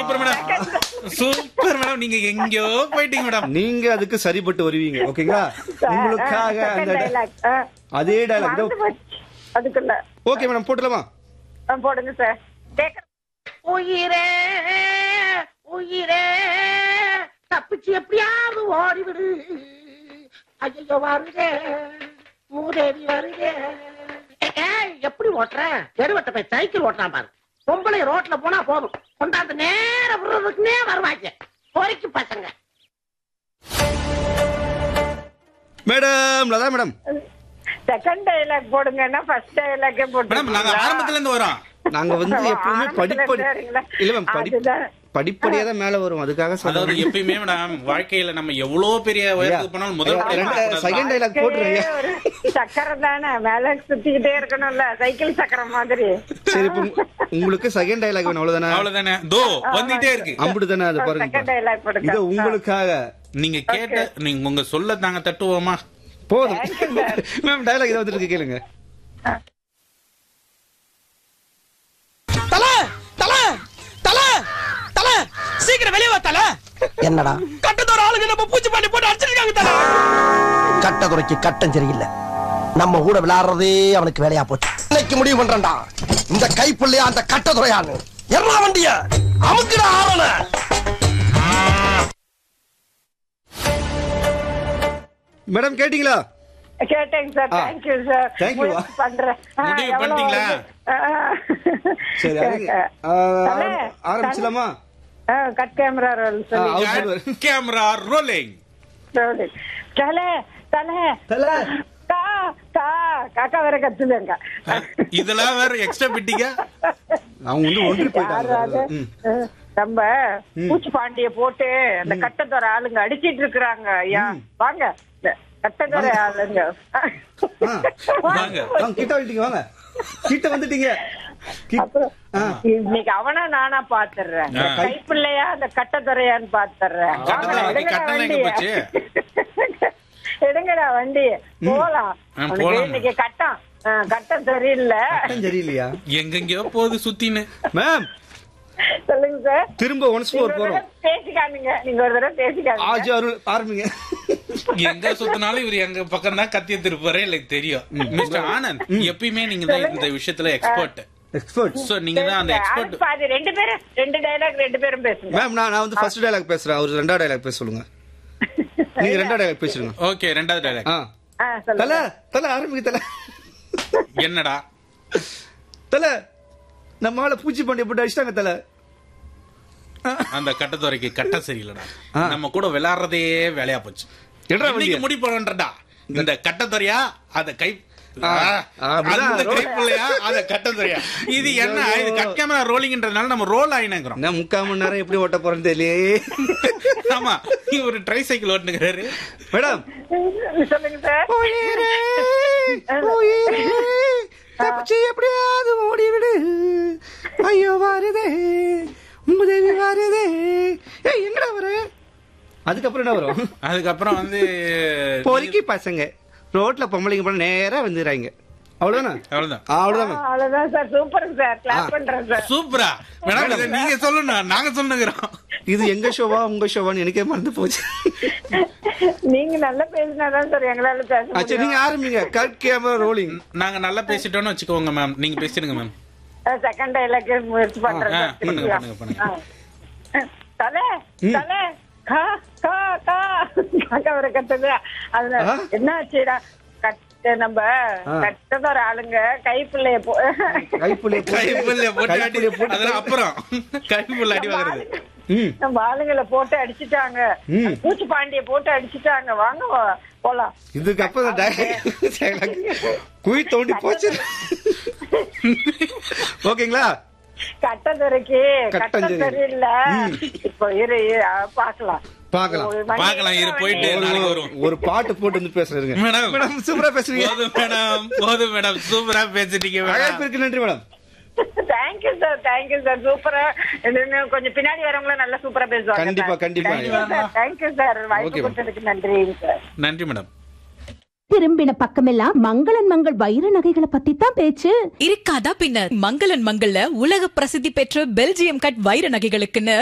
Super madam super madam நீங்க எங்கேயோ போயிட்டீங்க மேடம் நீங்க அதுக்கு சரிப்பட்டு வருவீங்க ஓகேங்களா உங்களுக்காக அந்த டைலாக் அதே டைலாக் மறந்து போச்சு அதுக்குள்ள ஓகே மேடம் போட்டுலாமா ஆ, போடுங்க சார் கேக்குற உயிரே உயிரே தப்பிச்சு எப்படியாவது ஓடிவிடு ஐயோ வருதே மூதேவி வருதே ஏய், எப்படி ஓட்டுறேன் தெருவட்ட போய் சைக்கிள் ஓட்டுறான் பாரு பொம்பளை ரோட்ல போனா போதும் கொண்டாந்து நேர விடுறதுக்குனே வருவாங்க பொறிக்கு பசங்க madam Latha madam second dialogue போடுங்கன்னா ஃபர்ஸ்ட் டைலாக்கே மேடம் நாங்க போட்டு ஆரம்பத்துல இருந்து வரோம் நாங்க வந்து எப்பவுமே படிப்படி இல்ல மேம் படி அதுதான். படிப்படியா தான் மேல வரும் அதுக்காக அதாவது சொல்றேன் எப்பயுமே மேடம் வாழ்க்கையில நம்ம எவ்வளவு பெரிய உயரத்துக்கு போனாலும் முதல் படி பார்க்கக்கூடாது. செகண்ட் டைலாக் போட்டுருங்க ஒரு சக்கரம் தானே மேல சுத்திக்கிட்டே இருக்கணும்ல சைக்கிள் சக்கரம் மாதிரி சரி இப்ப உங்க- உங்களுக்கு செகண்ட் டைலாக் வேணும் அவ்வளவுதானே அவ்வளவுதானே தோ வந்துட்டே இருக்கு அம்புட்டு தானே அது செகண்ட் பாருங்க டைலாக் போடுங்க இது உங்களுக்காக நீங்க கேட்ட நீங்க உங்க சொல்ல தாங்க தட்டுவோமா போதும் மேம் டைலாக் இதை வந்துட்டு இருக்கு கேளுங்க தல தல தல தல சீக்கிரம் வெளியே வா தல என்னடா கட்டத்தோட ஆளுங்க நம்ம பூச்சி பண்ணி போட்டு அடிச்சிருக்காங்க தல கட்ட குறைக்கு கட்டம் சரியில்லை நம்ம கூட விளையாடுறதே அவனுக்கு வேலையா போச்சு இன்னைக்கு முடிவு பண்றேன்டா இந்த கைப்புள்ளையா அந்த கட்ட துறையான்னு எல்லா வண்டிய அமுக்குடா ஆவன மேடம் கேட்டீங்களா கேட்டேங்க சார் ஆ. Thank you sir Thank you. முயற்சி பண்றேன் ஆ, முடிவு எவ்வளவு பண்ணிட்டீங்களா? வருது? ஆ, ஆ. சரி அதுக்கு- கேக்க. ஆ, தல, ஆரம்பிச்சலாமா ஆ, கட் கேமரா ரோல் சொல்லி ஆ, அவர் சொல்லுவாரு. கேமரா ரோலிங் சொல்லு. தல தல தல. கா கா காக்கா வேற கத்துதுங்க இதெல்லாம் வேற எக்ஸ்ட்ரா பிட்டிங்க அவங்க வந்து ஒன்றி யாராவது போயிட்டாங்க ம். அஹ், நம்ம பூச்சி பாண்டிய போட்டு அந்த கட்டத்தோர ஆளுங்க அடிச்சிட்டு இருக்கிறாங்க ஐயா வாங்க இந்த கட்டத்தோர ஆளுங்க ஆ. வாங்க. வாங்க கிட்ட வந்துட்டீங்க வாங்க கிட்ட வந்துட்டீங்க கி- அப்புறம் ஆ. இன்னைக்கு அவனா நானா பாத்துறேன் ஆ. கைப்பிள்ளையா அந்த கட்டத்துறையான்னு பாத்துறேன் கட்டத்துறை வண்டி, கட்டெல்லாம் எங்க போச்சு? எடுங்கடா வண்டி போலாம் ஆ, உனக்கு போலாம். இன்னைக்கு கட்டம் ஆ, கட்டம் சரியில்லை கட்டம் சரியில்லையா எங்கெங்கயோ போகுது சுத்தின்னு மேம் சொல்லுங்க சார் திரும்ப ஒன்ஸ் நீங்க ஃபோர் ஒரு போறோம் தடவை பேசிக்காதீங்க நீங்க ஒரு தடவை பேசிக்காதீங்க ஆஜி அருள் ஆரம்பிங்க எங்க சுத்தினாலும் இவர் எங்க பக்கம் தான் கத்திய திருப்பாரு எனக்கு தெரியும் மிஸ்டர் ஆனந்த் எப்பயுமே நீங்க தான் இந்த விஷயத்துல எக்ஸ்பர்ட் எக்ஸ்பர்ட் சோ நீங்க தான் அந்த எக்ஸ்பர்ட் அது பாதி ரெண்டு பேரும் ரெண்டு டைலாக் ரெண்டு பேரும் பேசுங்க மேம் நான் நான் வந்து ஃபர்ஸ்ட் டைலாக் பேசுறேன் அவர் ரெண்டாவது டைலாக் பேச சொல்லுங்க நீங்க ரெண்டாவது டைலாக் பேசுறீங்க ஓகே ரெண்டாவது டைலாக் ஆ ஆ, தல சொல்லுங்க தல ஆரம்பிக்க தல என்னடா தல நம்ம ஆள பூச்சி பாண்டிய போட்டு அடிச்சிட்டாங்க தல அந்த கட்டத்துறைக்கு கட்டம் சரியில்லடா ஆ. நம்ம கூட விளையாடுறதே வேலையா போச்சு எட்ரா இன்னைக்கு வண்டிய. முடி போறன்றடா இந்த கட்டத்துறையா அத கை ஆ, ஆ, அப்படிதான். அந்த கைப்புள்ளையா அத கட்டத்துறையா இது என்ன இது கட் கேமரா ரோலிங்ன்றதுனால நம்ம ரோல் ஆயினங்கிறோம் நான் முக்கால் மணி நேரம் எப்படி ஓட்ட போறேன்னு தெரியலையே ஆமா நீ ஒரு ட்ரை சைக்கிள் ஓட்டுங்கிறாரு மேடம் சொல்லுங்க சார் உயிரே, உயிரே, தப்பிச்சு எப்படியாவது ஓடிவிடு ஐயோ வருதே உதவி வருதே ஏய் எங்கடா வர அதுக்கப்புறம் என்ன வரும் அதுக்கப்புறம் வந்து பொறுக்கி பசங்க ரோட்ல பொம்பளைங்க போல நேரா வந்துடுறாங்க அவ்வளவுதானே அவ்வளவுதான் அவ்வளவுதான் மேம். அவ்வளவுதான் சார் சூப்பருங்க சார் ஆ. கிளாப் பண்றேன் சார் சூப்பரா மேடம் இதை நீங்க சொல்லணும் நாங்க சொன்னுகிறோம் இது எங்க ஷோவா உங்க ஷோவான்னு எனக்கே மறந்து போச்சு நீங்க நல்லா பேசினாதான் சார் எங்களால பேச ஆ, சரி முடியும் நீங்க ஆரம்பிங்க கட் கேமரா ரோலிங் நாங்க நல்லா பேசிட்டோம்னு வச்சுக்கோங்க மேம் நீங்க பேசிடுங்க மேம் செகண்ட் டைலாக் முயற்சி பண்றேன் ஆ, சார் பண்ணுங்க, திருப்பியா. பண்ணுங்க, பண்ணுங்க. ஆ. தலை தலை கா கா கா காக்கா வர கத்துது அதுல ஆ? என்ன ஆச்சுடா கட்ட நம்ம ஆ. கட்டதோர ஆளுங்க கைப்பிள்ளைய போ கைப்புள்ளைய கைப்புள்ள போட்டு அடி கைப்புள்ளைய போட்டு அதெல்லாம் அப்புறம் கைப்புள்ள அடி வாங்குறது ம் நம்ம ஆளுங்களை போட்டு அடிச்சுட்டாங்க ம். பூச்சி பாண்டிய போட்டு அடிச்சுட்டாங்க வாங்க வா- போலாம் இதுக்கு அப்புறம் dialogue குழி தோண்டி போச்சு ஓகேங்களா கட்டதுரைக்கு கட்டம் கட்டம் சரி. சரியில்ல ம். இப்போ இரு இரு, அ, பாக்கலாம் பார்க்கலாம். ஒரு வண்டி பார்க்கலாம், இரு, போயிட்டு வண்டி- நாளைக்கு ஒரு- வருவோம். ஒரு பாட்டு போட்டு வந்து பேசுறேங்க மேடம். மேடம் சூப்பரா பேசுறீங்க போதும் மேடம் போதும் மேடம் சூப்பரா பேசிட்டீங்க மேடம் அழைப்பிற்கு நன்றி madam thank you sir thank you sir சூப்பரா இன்னும் கொஞ்சம் பின்னாடி வரவங்களும் நல்லா சூப்பரா பேசுவாங்க கண்டிப்பா, கண்டிப்பா. தேங்க்யூ சார் வாய்ப்பு Okay, ma'am. கொடுத்ததுக்கு நன்றிங்க சார் நன்றி மேடம் திரும்பின பக்கமெல்லாம் மங்களன் மங்கள் வைர நகைகளை பத்தி தான் பேச்சு இருக்காதா பின்ன மங்களன் மங்கள்ல உலக பிரசித்தி பெற்ற பெல்ஜியம் கட் வைர நகைகளுக்குன்னு